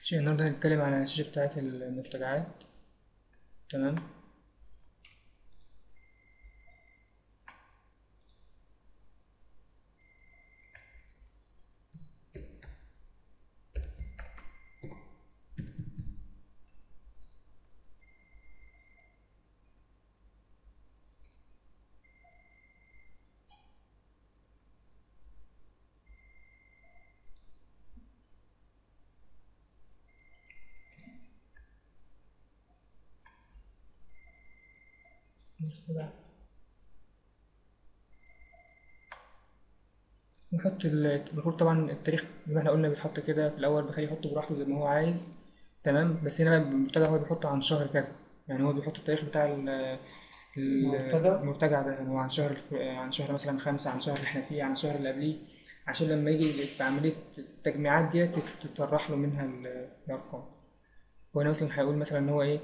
شيء النهاردة هنتكلم عن الشاشة بتاعة المرتجعات تمام نحط ال- المفروض طبعا التاريخ زي ما احنا قلنا بيتحط كده في الأول بيخليه يحطه براحته زي ما هو عايز تمام بس هنا بقى المرتجع هو بيحطه عن شهر كذا يعني هو بيحط التاريخ بتاع ال- ال- المرتجع؟ المرتجع ده يعني هو عن شهر الف... عن شهر مثلا خمسة عن شهر اللي احنا فيه عن الشهر اللي قبليه عشان لما يجي في عملية التجميعات ديت تطرح له منها ال- الأرقام وهنا مثلا هيقول مثلا إن هو إيه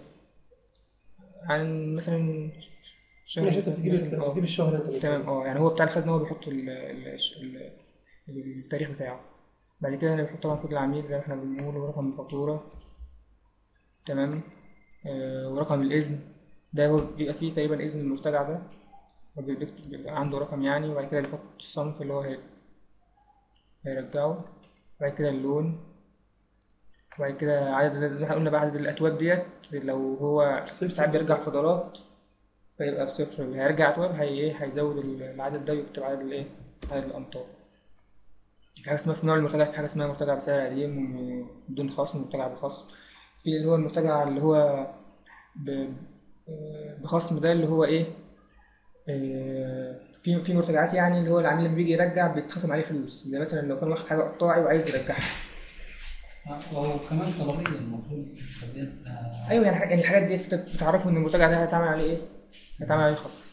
عن مثلا شهر ماشي انت بتجيب مثلا اه بتجيب الشهر انت تمام اه يعني هو بتاع الخزنة هو بيحط ال... ال... ال... التاريخ بتاعه بعد كده انا بحط طبعا كود العميل زي ما احنا بنقول ورقم الفاتورة تمام آه ورقم الإذن ده هو بيبقى فيه تقريبا إذن المرتجع ده هو بيكتب- بيبقى عنده رقم يعني وبعد كده بيحط الصنف اللي هو هي- هيرجعه بعد كده اللون وبعد كده عدد زي ما احنا قلنا بقى عدد الأتواب ديت لو هو صفر. ساعات بيرجع فضلات فيبقى بصفر هيرجع أتواب هي إيه هيزود ال- العدد ده ويكتب عدد الإيه عدد الأمتار في حاجة اسمها في نوع المرتجع في حاجة اسمها مرتجع بسعر قديم بدون خصم مرتجع بخصم في اللي هو المرتجع اللي هو ب... آه، بخصم ده اللي هو ايه آه، في في مرتجعات يعني اللي هو العميل لما بيجي يرجع بيتخصم عليه فلوس زي مثلا لو كان واخد حاجة قطاعي وعايز يرجعها وهو كمان طلبية المفروض تبقى ايوه يعني يعني الحاجات دي بت- بتعرفوا ان المرتجع ده هيتعمل عليه ايه هيتعمل عليه خصم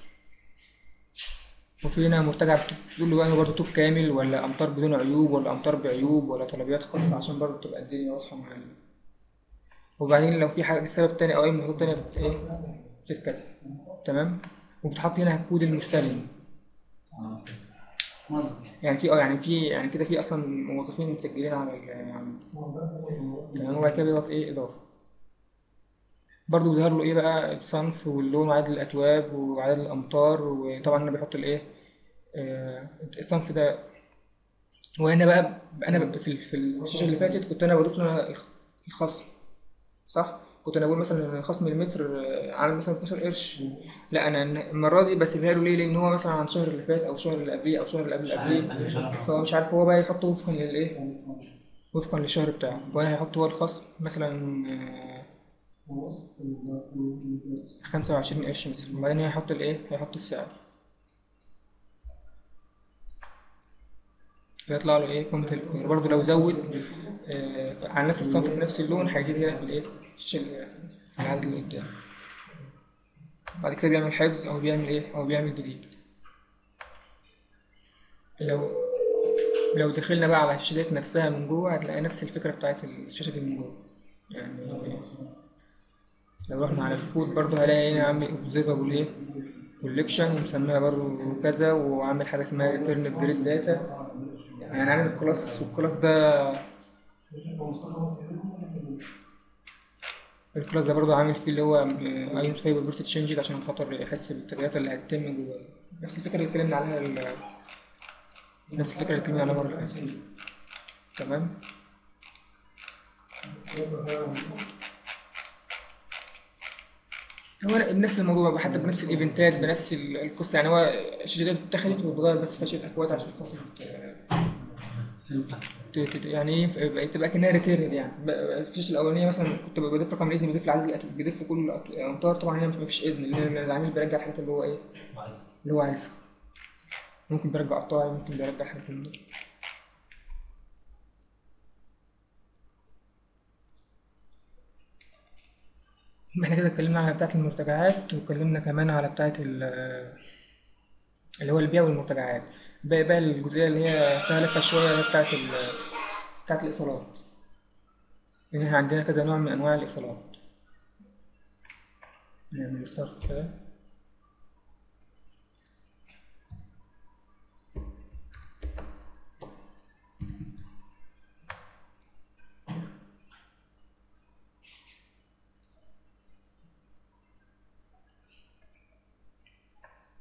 وفي هنا مرتجع بت- بتقول له بقى برضه توب كامل ولا امتار بدون عيوب ولا امتار بعيوب ولا طلبيات خاصة عشان برضه تبقى الدنيا واضحة مع ال... وبعدين لو في حاجة سبب تاني أو أي ملاحظات تانية بت... إيه بتتكتب تمام وبتحط هنا كود المستلم آه. مظبوط يعني في اه يعني في يعني كده في أصلا موظفين متسجلين على ال يعني تمام وبعد كده بيضغط إيه إضافة برضه بيظهر له إيه بقى الصنف واللون وعدد الأتواب وعدد الأمتار وطبعا أنا بيحط الإيه آه الصنف ده وهنا بقى أنا ب- في ال- في الشاشة اللي فاتت كنت أنا بضيف له الخ- الخصم صح كنت انا بقول مثلا ان خصم المتر آه، عامل مثلا 12 قرش لا انا المره دي بسيبها له ليه لان هو مثلا عن الشهر اللي فات او الشهر اللي قبليه او الشهر اللي قبل مش اللي عارف قبليه أنا شهر فهو مش عارف هو بقى يحطه وفقا للايه وفقا للشهر بتاعه وانا هيحط هو الخصم مثلا آه، 25 قرش مثلا وبعدين هيحط الايه هيحط السعر فيطلع له ايه قيمة الفاتورة برضه لو زود آه، على نفس الصنف في نفس اللون هيزيد هنا في الايه في الش- في العدد اللي قدام بعد كده بيعمل حفظ او بيعمل ايه او بيعمل جديد لو لو دخلنا بقى على الشاشات نفسها من جوه هتلاقي نفس الفكرة بتاعت الشاشة دي من جوه يعني لو رحنا على الكود برضه هلاقي هنا عامل observable ايه كوليكشن ومسميها برضه كذا وعامل حاجة اسمها return جريد داتا يعني عامل الكلاس والكلاس ده الكلاس ده برضه عامل فيه اللي هو ايدنتيفاي بروبرتي تشينج عشان خاطر يحس بالتغييرات اللي هتتم جوه نفس الفكرة اللي اتكلمنا عليها ال- نفس الفكرة اللي اتكلمنا عليها المرة اللي فاتت تمام هو بنفس الموضوع حتى بنفس الايفنتات بنفس ال- القصه يعني هو الشاشه دي اتخذت واتغير بس فيها شويه اكواد عشان خاطر ت- ت- يعني ايه ف- تبقى كانها ريتيرن يعني ب- الفيش الاولانيه مثلا كنت بضيف رقم الاذن بيضيف لعدد الأت- بيضيف لكل الأت- الامتار طبعا هنا ما فيش اذن لان العميل بيرجع الحاجات اللي هو ايه كويس اللي هو عايزها ممكن بيرجع قطاعي ممكن بيرجع حاجات من دول احنا كده اتكلمنا على بتاعة المرتجعات واتكلمنا كمان على بتاعة ال- اللي هو البيع والمرتجعات باقي بقى الجزئية اللي هي فيها لفة شوية اللي هي بتاعة ال بتاعة الإيصالات لأن احنا عندنا كذا نوع من أنواع الإيصالات نعمل ستارت كده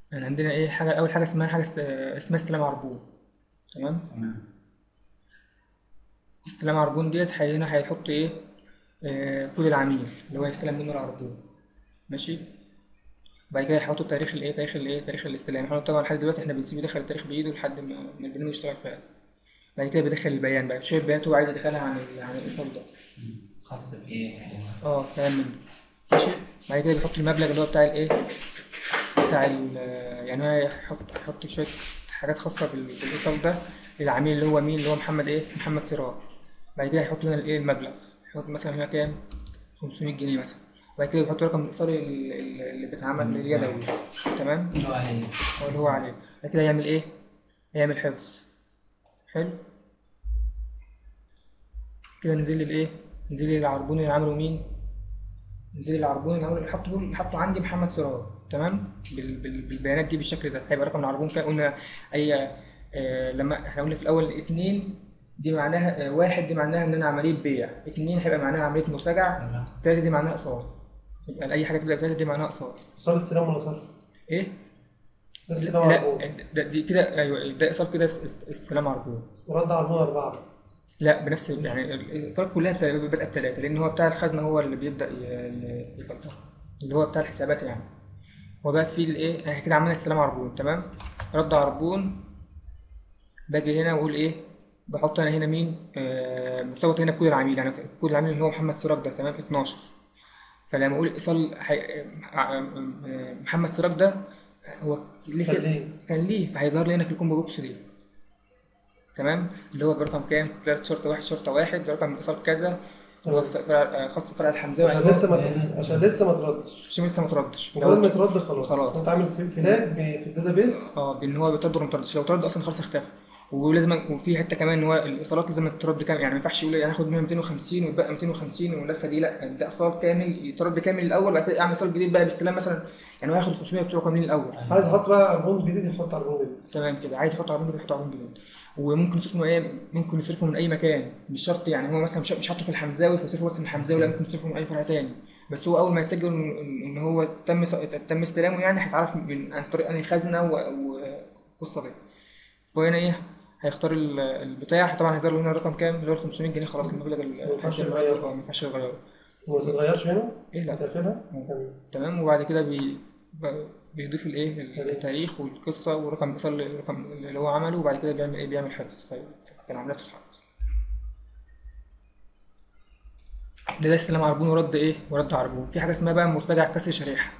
يعني عندنا ايه حاجه اول حاجه اسمها حاجه است- اسمها استلام عربون تمام تمام استلام عربون ديت هي- هنا هيحط ايه آه كود العميل اللي هو يستلم منه العربون ماشي بعد كده هيحطوا تاريخ الايه تاريخ الايه تاريخ الاستلام احنا طبعا لحد دلوقتي احنا بنسيب يدخل التاريخ بايده لحد ما ما البرنامج يشتغل فعلا بعد كده بيدخل البيان بقى شويه بيانات هو عايز يدخلها عن ال- عن الايصال ده خاص بايه؟ اه كلام من ده ماشي بعد كده بيحط المبلغ اللي هو بتاع الايه بتاع ال يعني هو يحط يحط شويه حاجات خاصه بال- بالايصال ده للعميل اللي هو مين اللي هو محمد ايه محمد سراج بعد كده يحط هنا الايه المبلغ يحط مثلا هنا كام 500 جنيه مثلا بعد كده بيحط رقم الايصال ال- ال- اللي بيتعمل اليدوي تمام اللي هو عليه هو اللي هو عليه بعد كده يعمل ايه يعمل حفظ حلو كده ننزل لي الايه ننزل لي العربون اللي عمله مين ننزل لي العربون اللي عمله حطه حطه عندي محمد سراج تمام بال... بال... بالبيانات دي بالشكل ده هيبقى رقم العربون كام قلنا اي آه لما احنا قلنا في الاول اتنين دي معناها آه واحد دي معناها ان انا عمليه بيع اتنين هيبقى معناها عمليه مرتجع تمام تلاته دي معناها ايصال يبقى اي حاجه تبدا بتلاته دي معناها ايصال صار استلام ولا صرف؟ ايه ده استلام لا عربون ده دي كده ايوه ده ايصال كده است- است- استلام عربون ورد عربون أربعة بقى. لا بنفس يعني الاصدارات كلها بت- بادئه بثلاثه لان هو بتاع الخزنه هو اللي بيبدا ي- ي- يفلتر اللي هو بتاع الحسابات يعني هو بقى في الايه احنا كده عملنا استلام عربون تمام رد عربون باجي هنا واقول ايه بحط انا هنا مين آه مرتبط هنا بكود العميل يعني كود العميل اللي هو محمد سراج ده تمام 12 فلما اقول ايصال حي... آه، محمد سراج ده هو ليه كان كده ليه؟ كان ليه فهيظهر لي هنا في الكومبو بوكس دي تمام اللي هو برقم كام؟ تلات شرطة واحد شرطة واحد رقم إيصال كذا اللي هو ف- فرع آه، خاص فرع الحمزاوي عشان يعني لسه هو- ما عشان لسه ما تردش عشان لسه ما تردش مجرد ما لو يترد خلاص خلاص. انت عامل في- فلاج ب- في الداتابيس اه بان هو بيترد ولا ما تردش لو ترد اصلا خلاص اختفى ولازم وفي حته كمان ان هو الايصالات لازم ترد كام يعني ما ينفعش يقول يعني هاخد منها 250 ويبقى 250 واللفه دي لا ده ايصال كامل يترد كامل الاول بعد كده اعمل ايصال جديد بقى باستلام مثلا يعني هو ياخد 500 بتوعه كاملين الاول عايز يحط بقى عربون جديد يحط عربون جديد تمام كده عايز يحط عربون جديد يحط عربون جديد وممكن يصرفه من اي ممكن يصرفه من اي مكان مش شرط يعني هو مثلا مش مش حاطه في الحمزاوي فيصرفه بس من الحمزاوي لا ممكن يصرفه من اي فرع تاني بس هو اول ما يتسجل ان إن هو تم ص- تم استلامه يعني هيتعرف من عن طريق انهي خزنه و- والقصه دي فهنا ايه هيختار ال- البتاع طبعا هيظهر له هنا الرقم كام اللي هو ال 500 جنيه خلاص المبلغ ال- ما ينفعش الحاجة يغيره. اه ما ينفعش يغيره وما تتغيرش هنا ايه لا هتقفلها مم. تمام. تمام وبعد كده بي ب- بيضيف الايه تمام. التاريخ والقصه ورقم الاتصال الرقم اللي هو عمله وبعد كده بيعمل ايه بيعمل حفظ في في العمليات الحفظ ده ده استلام عربون ورد ايه ورد عربون في حاجه اسمها بقى مرتجع كسر شريحه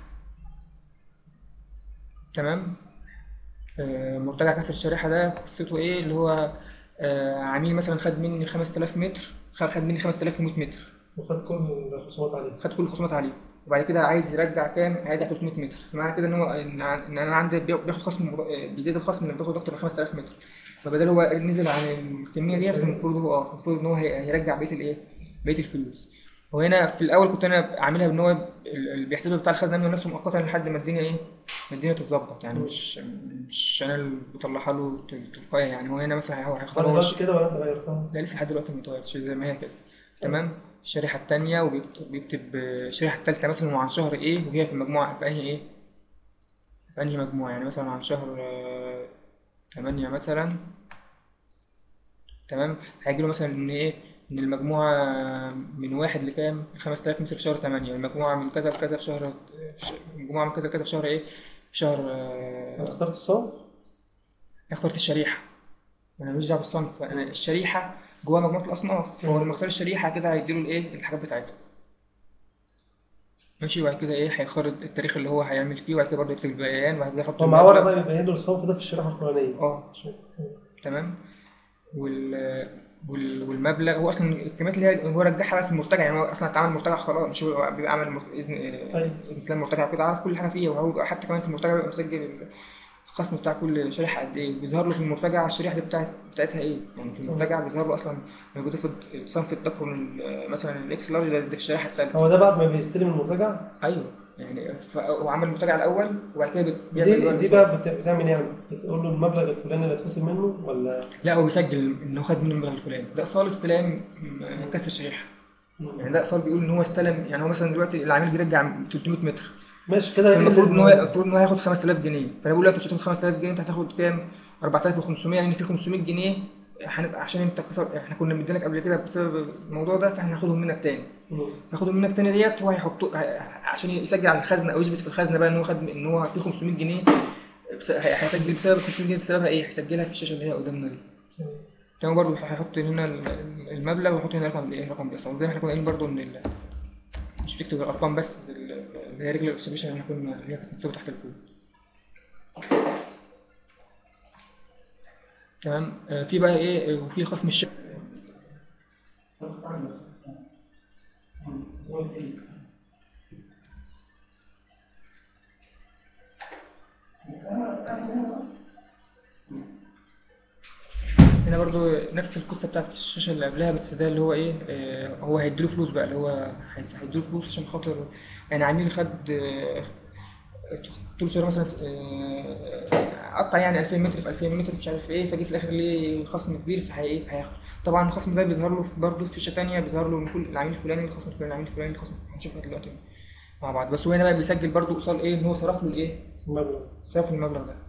تمام آه، مرتجع كسر الشريحه ده قصته ايه اللي هو آه، عميل مثلا خد مني 5000 متر خ- خد مني 5100 متر وخد كل الخصومات عليه خد كل الخصومات عليه وبعد كده عايز يرجع كام هيرجع 300 متر فمعنى كده ان هو ان ان انا عندي بي- بياخد خصم مر- بيزيد الخصم اللي بياخد اكتر من 5000 متر فبدل هو نزل عن الكميه ديت المفروض هو اه المفروض ان هو هي- هيرجع بقيه الايه بقيه الفلوس وهنا في الاول كنت انا عاملها بان هو ال- اللي بيحسبها بتاع الخزنه عامله نفسه مؤقتا لحد ما الدنيا ايه ما الدنيا تتظبط يعني مش مش انا اللي بطلعها له تل- تلقائي يعني هو هنا مثلا هو هيختار بعد هو دلوقتي كده ولا انت غيرتها؟ لا لسه لحد دلوقتي ما اتغيرتش زي ما هي كده تمام الشريحة التانية وبيكتب بيكتب آه، الشريحة التالتة مثلا وعن شهر ايه وهي في المجموعة في انهي ايه في انهي مجموعة يعني مثلا عن شهر آه، تمانية مثلا تمام هيجي له مثلا ان ايه ان المجموعة من واحد لكام خمس تلاف متر في شهر تمانية المجموعة من كذا لكذا في شهر في ش- المجموعة من كذا لكذا في شهر ايه في شهر آه، انت اخترت الصنف اخترت الشريحة انا ماليش دعوه بالصنف انا الشريحه جوه مجموعه الاصناف هو لما اختار الشريحه كده هيديله الايه الحاجات بتاعتها ماشي وبعد كده ايه هيختار التاريخ اللي هو هيعمل فيه وبعد كده برضه يكتب البيان وبعد كده يحط هو معاه ورقه المبلغ. بقى يبين له الصنف ده في الشريحه الفلانيه اه تمام وال وال- والمبلغ هو اصلا الكميات اللي هي هو رجعها بقى في المرتجع يعني هو اصلا اتعمل مرتجع خلاص مش هو بيبقى عمل مرت- اذن أيوة. اذن استلام مرتجع كده عارف كل حاجه فيه وهو حتى كمان في المرتجع بيبقى مسجل الخصم بتاع كل شريحه قد ايه بيظهر له في المرتجع الشريحه دي بتاعت بتاعتها ايه يعني في المرتجع بيظهر له اصلا موجوده في صنف التكرن ال- مثلا الاكس لارج ده ده في الشريحه الثالثه هو ده بعد ما بيستلم المرتجع ايوه يعني ف- هو عمل المرتجع الاول وبعد كده بت- بيعمل دي بقى دي النظام. بقى بت- بتعمل ايه يعني بتقول له المبلغ الفلاني اللي هتخصم منه ولا لا هو بيسجل ان هو خد منه المبلغ الفلاني ده ايصال استلام م- كسر شريحه يعني ده ايصال بيقول ان هو استلم يعني هو مثلا دلوقتي العميل بيرجع 300 متر ماشي كده هيقل المفروض ان هو ال- المفروض ان هو هياخد 5000 جنيه فانا بقول له انت مش هتاخد 5000 جنيه انت هتاخد كام 4500 لان في 500 جنيه هنبقى عشان انت كسر احنا كنا مدينك قبل كده بسبب الموضوع ده فاحنا هناخدهم منك تاني مم. هاخدهم منك تاني ديت هو هيحطه ه- عشان يسجل على الخزنه او يثبت في الخزنه بقى ان هو خد ان هو في 500 جنيه بس- هي- هيسجل بسبب ال 500 جنيه بسببها ايه؟ هيسجلها في الشاشه اللي هي قدامنا دي كمان برضه هيحط هنا ال- ال- المبلغ ويحط هنا رقم الايه؟ رقم الاصابه زي ما احنا كنا قايلين برضه ان ال- مش بتكتب الارقام بس ال- اللي هي رجل الاكسبريشن اللي احنا كنا اللي هي كانت مكتوبه تحت الكود تمام آه، في بقى ايه آه، وفي خصم الشهر هنا برضو نفس القصه بتاعت الشاشه اللي قبلها بس ده اللي هو ايه آه هو هيديله فلوس بقى اللي هو هيس- هيديله فلوس عشان خاطر يعني عميل خد آه، طول شهر مثلا آه، قطع يعني 2000 متر في 2000 متر مش عارف ايه فجي في الاخر ليه خصم كبير فهي ايه فهياخد طبعا الخصم ده بيظهر له في- برضه في شاشه تانية بيظهر له ان كل العميل الفلاني الخصم الفلاني العميل الفلاني الخصم الفلاني هنشوفها دلوقتي مع بعض بس هو هنا بقى بيسجل برضه قصاد ايه ان هو صرف له الايه المبلغ صرف له المبلغ ده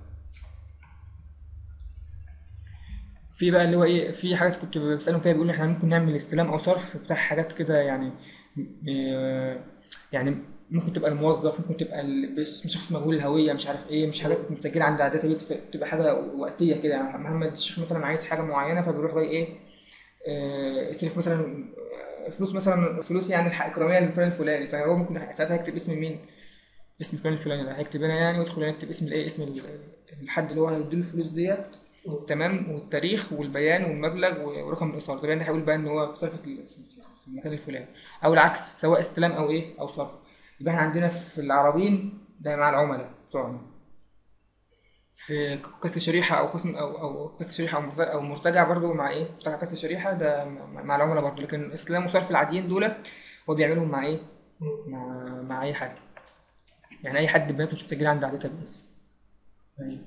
في بقى اللي هو ايه في حاجات كنت بسألهم فيها بيقول لي احنا ممكن نعمل استلام او صرف بتاع حاجات كده يعني م- يعني ممكن تبقى الموظف ممكن تبقى ال- بس شخص مجهول الهوية مش عارف ايه مش حاجات متسجلة عند الداتا بيس بتبقى حاجة وقتية كده يعني محمد الشيخ مثلا عايز حاجة معينة فبيروح جاي ايه آه، يصرف مثلا آه، فلوس مثلا فلوس يعني الحق إكرامية للفلان الفلاني فهو ممكن ساعتها يكتب اسم مين اسم فلان الفلاني ده هيكتب هنا يعني ويدخل هنا يكتب اسم الايه اسم ال- الحد اللي هو هيديله الفلوس ديت تمام والتاريخ والبيان والمبلغ ورقم الايصال طبعا ده هيقول بقى ان هو صرف في في المكان الفلاني او العكس سواء استلام او ايه او صرف يبقى احنا عندنا في العربين ده مع العملاء بتوعنا في كسر شريحة أو خصم أو أو كسر شريحة أو مرتجع أو مرتجع برضه مع إيه؟ مرتجع كسر شريحة ده مع مع العملاء برضه لكن استلام وصرف العاديين دولت هو بيعملهم مع إيه؟ مع مع أي حد يعني أي حد بياناته مش مسجلة عند عادتها بس يعني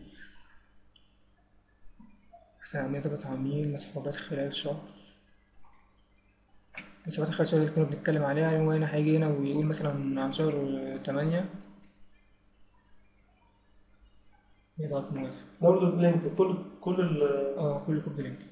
أحسن عملية ضغط عميل مسحوبات خلال شهر مسحوبات خلال شهر اللي كنا بنتكلم عليها يعني هو هنا هيجي هنا ويقول مثلا عن شهر تمانية يضغط موافق ده برضه اللينك كل كل ال اه كل كود لينك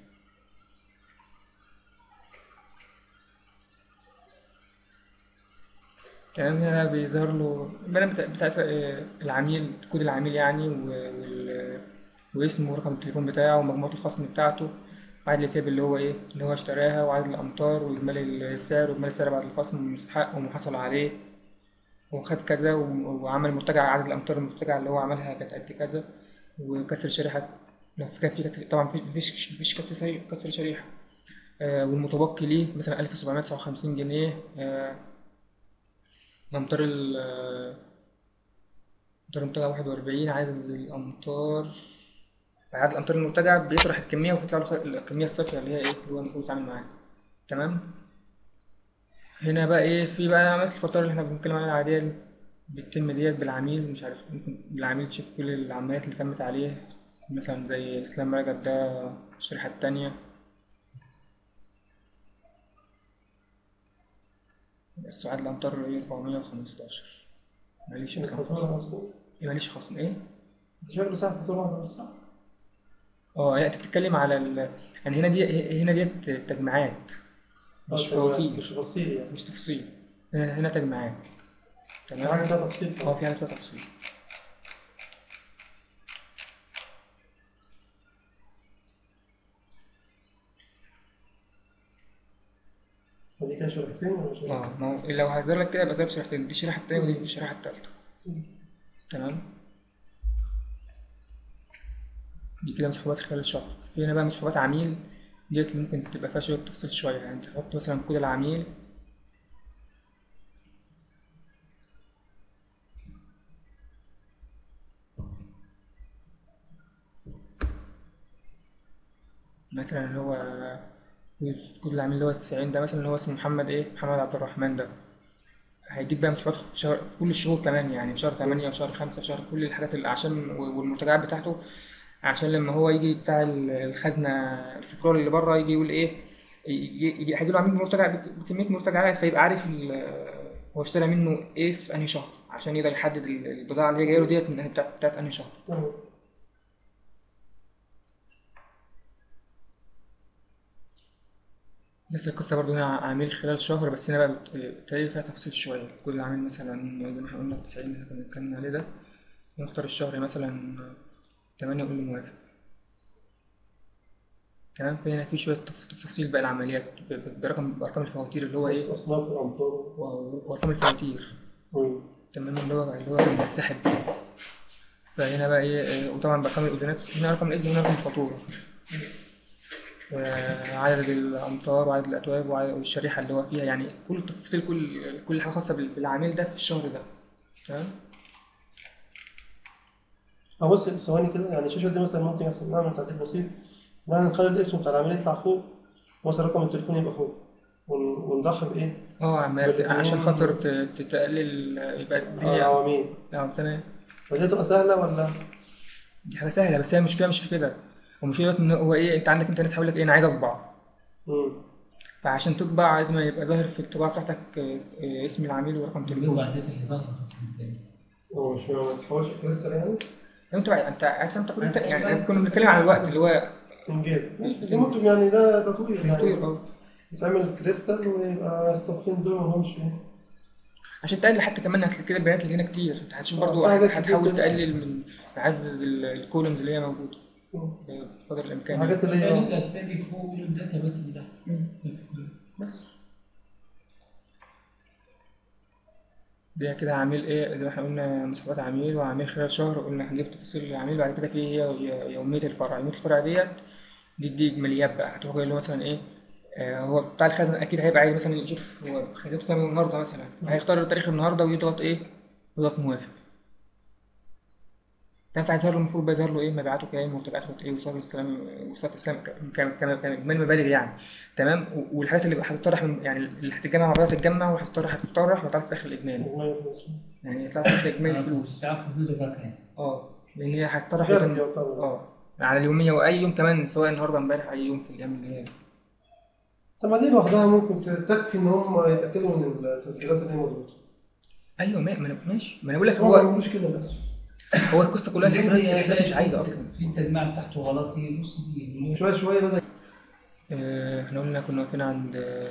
تمام هنا بيظهر له البيانات بتاع- بتاعت آه، العميل كود العميل يعني و- وال- واسمه ورقم التليفون بتاعه ومجموعة الخصم بتاعته وعدد الكتاب اللي هو ايه اللي هو اشتراها وعدد الأمتار وإجمالي السعر وإجمالي السعر بعد الخصم والمستحق وما حصل عليه وخد كذا و- وعمل مرتجع عدد الأمتار المرتجعة اللي هو عملها كانت قد كذا وكسر شريحة لو في كان في كسر طبعا مفيش مفيش مفيش كسر شريحة كسر شريحة آه والمتبقي ليه مثلا 1759 جنيه آه الأمتار ال آه، أمتار المرتجعة 41 عدد الأمتار عدد الأمتار المرتجعة بيطرح الكمية وتطلع له خ- الكمية الصافية اللي هي إيه اللي هو المفروض يتعامل معاها تمام هنا بقى إيه في بقى عملية الفاتورة اللي إحنا بنتكلم عليها العادية اللي بتتم ديت بالعميل مش عارف ممكن العميل تشوف كل العمليات اللي تمت عليه مثلا زي إسلام رجب ده الشريحة التانية بس عدد الأمتار إيه 415 ماليش أصلا خصم الفاتورة أصلا إيه ماليش خصم إيه؟ شكله ساعة فاتورة واحدة بس صح؟ اه لا انت بتتكلم على ال... يعني هنا دي هنا ديت تجميعات مش آه، تمام. فواتير مش تفاصيل يعني مش تفصيل هنا هنا تجميعات في حاجة تمام فيها تفصيل اه في حاجة فيها تفصيل ودي كده شريحتين ولا شريحة؟ اه ما هو لو هظهر لك كده يبقى ظهر شريحتين دي الشريحة التانية ودي الشريحة التالتة تمام دي كده مسحوبات خلال الشهر في هنا بقى مسحوبات عميل ديت اللي ممكن تبقى فيها شوية تفصيل شوية يعني انت تحط مثلا كود العميل مثلا اللي هو كود- كود العميل اللي هو 90 ده مثلا اللي هو اسمه محمد ايه محمد عبد الرحمن ده هيديك بقى مسحوبات في شهر في كل الشهور كمان يعني في شهر 8 وشهر 5 وشهر كل الحاجات اللي عشان والمرتجعات بتاعته عشان لما هو يجي بتاع ال- الخزنة الفلفلور اللي بره يجي يقول ايه يجي يجي هيجيله عميل مرتجع بك- بكمية مرتجعات فيبقى عارف ال- هو اشترى منه ايه في انهي شهر عشان يقدر يحدد ال- البضاعة اللي هي جاية له ديت من بتاعت بتاعت أنهي شهر تمام نفس القصة برضو هنا عميل خلال شهر بس هنا بقى بت- بالتالي فيها تفصيل شوية كل عميل مثلا زي ما احنا قلنا التسعين اللي كنا بنتكلم عليه ده نختار الشهر مثلا تمانية نقول له موافق كمان في هنا في شوية تف- تفاصيل بقى العمليات ب- ب- برقم بأرقام الفواتير اللي هو إيه أصناف الأمطار و- وأرقام الفواتير مم. تمام اللي هو اللي هو كان بيتسحب فهنا بقى ايه إيه، وطبعا بأرقام الأذونات هنا رقم الإذن وهنا رقم الفاتورة وعدد الأمتار وعدد الأتواب وعدد والشريحة اللي هو فيها يعني كل تفاصيل كل كل حاجة خاصة بال- بالعميل ده في الشهر ده تمام أه بص ثواني كده يعني الشاشة دي مثلا ممكن يحصل نعمل تعديل بسيط إن احنا نخلي الاسم بتاع العميل يطلع فوق مثلا رقم التليفون يبقى فوق ون- ونضحي بإيه؟ اه عمال بالاتنين. عشان خاطر ت- ت- تقلل يبقى آه، الدنيا العواميد اه تمام فدي تبقى سهلة ولا؟ دي حاجة سهلة بس هي المشكلة مش في كده المشكلة ان هو ايه انت عندك انت ناس هيقول لك ايه انا عايز اطبع مم. فعشان تطبع لازم يبقى ظاهر في الطباعة بتاعتك آه، آه، اسم العميل ورقم دي تليفون بعدين اللي ظهر هو مش ما تحاولش كريستال يعني انت بقى انت عايز تعمل تطبيق عايز تاني. يعني تعمل كنا بس- بنتكلم عن الوقت اللي هو إنجاز دي ممكن يعني ده تطوير تطوير يعني اه يتعمل كريستال ويبقى الصفين دول ما همش إيه؟ عشان تقلل حتى كمان اصل كده البيانات اللي هنا كتير انت هتشوف اه، برضو في حاجات كتير هتحاول كده. تقلل من عدد ال- الكولومز اللي هي موجودة مم. بقدر الامكان الحاجات اللي البيانات هي الأساسية دي فوق والداتا بس اللي تحت مم. بس ده كده عميل ايه زي ما احنا قلنا مسابقات عميل وعميل خلال شهر قلنا هنجيب تفاصيل العميل بعد كده في هي ي- يومية الفرع يومية الفرع ديت دي دي اجماليات بقى هتروح قايل له مثلا ايه آه هو بتاع الخزنة اكيد هيبقى عايز مثلا يشوف هو خزنته كام يوم النهارده مثلا فهيختار تاريخ النهارده ويضغط ايه يضغط موافق كان فيظهر له المفروض بيظهر له ايه مبيعاته كام مرتجعاته ايه وصلات الاستلام وصلات الاستلام كام كام كام اجمالي مبالغ يعني تمام و- والحاجات اللي هتطرح من يعني اللي هتتجمع مع بعضها تتجمع وهتطرح هتطرح وتعرف في اخر الاجمالي والله يخلص. يعني يطلع في اخر الاجمالي الفلوس تعرف حدود الركعة اه لان هي هتطرح فرق وتن- يعتبر. اه على اليوميه واي يوم كمان سواء النهارده امبارح اي يوم في الايام اللي هي طب ما دي لوحدها ممكن تكفي ان هم يتاكدوا ان التسجيلات اللي هي مظبوطه ايوه ما ما أنا- ماشي ما انا بقول لك هو ما هو بيعملوش كده للاسف هو القصه كلها الحسابات الحسابات مش عايزه اصلا في التجميع بتاعته غلط يبص فيه شويه شويه بدا آه، احنا قلنا كنا واقفين عند آه،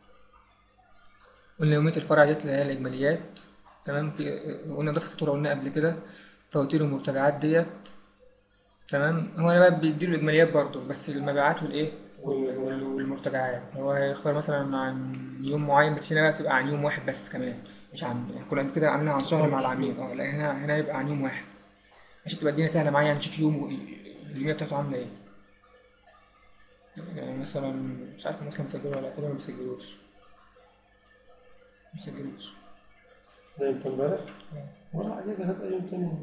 قلنا يومية الفرع ديت اللي هي الإجماليات تمام في آه، قلنا ضفة فاتورة قلنا قبل كده فواتير المرتجعات ديت تمام هو أنا بقى بيديله الإجماليات برضه بس المبيعات والإيه وال- وال- والمرتجعات هو هيختار مثلا عن يوم معين بس هنا بقى بتبقى عن يوم واحد بس كمان مش عن يعني كنا قبل كده عاملينها عن شهر مع العميل اه لا هنا هنا يبقى عن يوم واحد عشان تبقى الدنيا سهلة معايا يعني نشوف يوم اليومية بتاعته عاملة إيه يعني مثلا مش عارف مثلا مسجله ولا كده ما بيسجلوش مسجلوش ده امتى امبارح ولا حاجه ده هات اي يوم تاني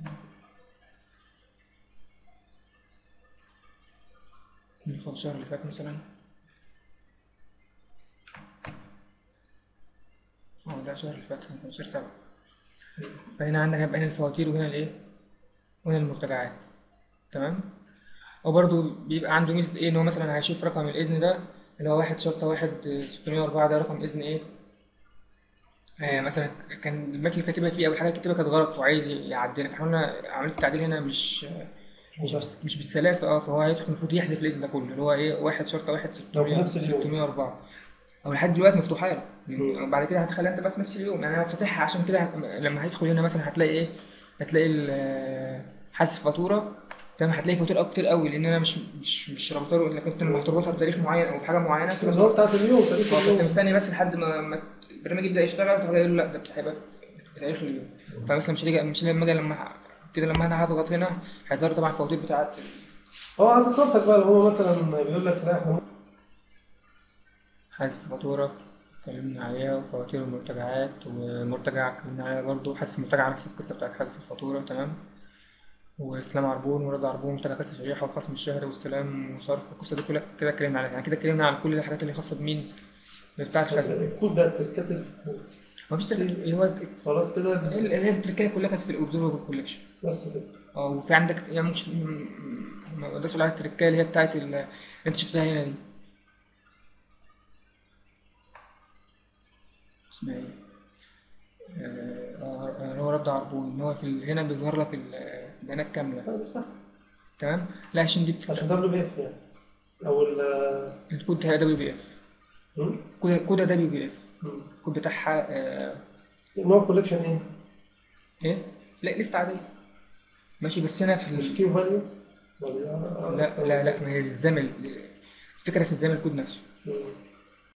ناخد الشهر اللي فات مثلا اه ده الشهر اللي فات 15 سبعة فهنا عندك هيبقى هنا الفواتير وهنا الايه وهنا المرتجعات تمام وبرضه بيبقى عنده ميزة ايه ان هو مثلا هيشوف رقم الإذن ده اللي هو واحد شرطة واحد ستمية وأربعة ده رقم إذن ايه آه مثلا كان البنك اللي كاتبها فيه أو الحاجة اللي كاتبها كانت غلط وعايز يعدلها فاحنا قلنا عملية التعديل هنا مش مش بس- مش بالسلاسة اه فهو هيدخل المفروض يحذف الاسم ده كله اللي هو ايه واحد شرطة واحد لو في 600 نفس اليوم. 604 او لحد دلوقتي مفتوحة له مم. وبعد كده هتخليها انت بقى في نفس اليوم يعني انا فاتحها عشان كده هت- لما هيدخل هنا مثلا هتلاقي ايه هتلاقي ال- حذف فاتورة تمام هتلاقي فاتورة أو كتير قوي لان انا مش مش مش رابطه له انك انت لما هتربطها بتاريخ معين او بحاجة معينة كده اللي هو بتاعت اليوم تاريخ اه فانت اليوم مستني بس لحد ما ما البرنامج يبدا يشتغل تروح قايل له لا ده هيبقى بتاريخ اليوم فمثلا مش هتيجي مش لما اجي لما ه- كده لما انا هضغط هنا هيظهر طبعا الفواتير بتاعت هو هتتنسق بقى لو هو مثلا بيقول لك لا احنا حذف فاتورة اتكلمنا عليها وفواتير المرتجعات ومرتجع اتكلمنا عليها برضه حذف المرتجع نفس القصة بتاعت حذف الفاتورة تمام واستلام عربون ورد عربون مرتجع كسر شريحة والخصم الشهري واستلام وصرف القصة دي كلها كده اتكلمنا عليها يعني كده اتكلمنا عن كل الحاجات اللي خاصة بمين بتاع الخزنة الكود بقى التركات اللي في الكود مفيش تركيب هو خلاص كده هي هي التركية كلها كانت في الأوبزرفر كولكشن بس كده اه وفي عندك يعني مش ما اقدرش اقول على التركية اللي هي بتاعت ال- اللي انت شفتها هنا دي اسمها ايه آه، آه، هو رد عربون ان هو في ال- هنا بيظهر لك ال- البيانات كامله لا ده صح تمام لا عشان دي عشان دبليو بي اف يعني او ال الكود بتاعها دبليو بي اف مم؟ كود كودها دبليو بي اف مم. الكود بتاعها آه، نوع كوليكشن ايه؟ ايه لا ليست عاديه ماشي بس هنا في مش ال... كيو فاليو ولا لا لا لا ما هي الزمن الفكره في الزمن الكود نفسه مم.